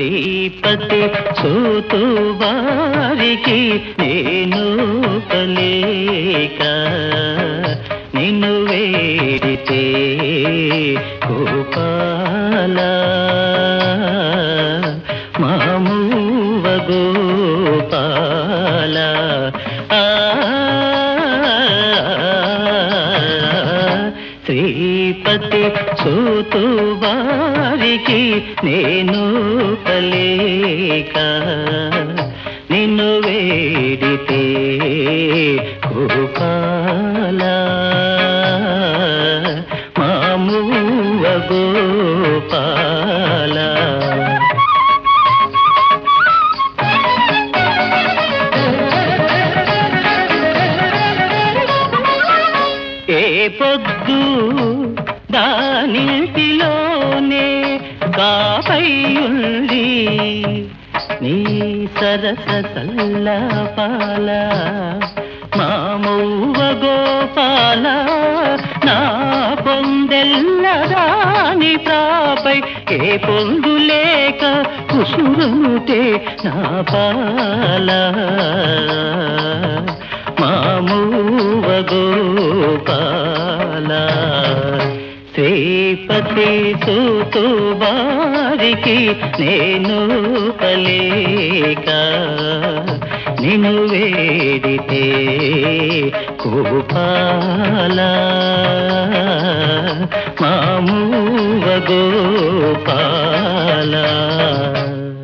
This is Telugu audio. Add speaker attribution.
Speaker 1: శ్రీపతి సూతు వారికి నేను కలేక నిన్ను వేడితే గోపాల మామూవ గోపాల ఆ శ్రీపతి సూతు వారికి నేను కలేక నిన్ను వేడితే గోపాల మామూవ గోపాల ఏ పొద్దు దానింటిలోనే కాపైయుండి నీ సరస సల్లపాల మామూవ గోపాల నా పొందెల్లదాని ప్రాపై ఏ పొందు లేక కుసురుతే నా పాల మామూవ గోపాల శ్రీపతి సూతు వారికి నేను కలేక నిన్ను వేడితే గోపాల మామూవ గోపాల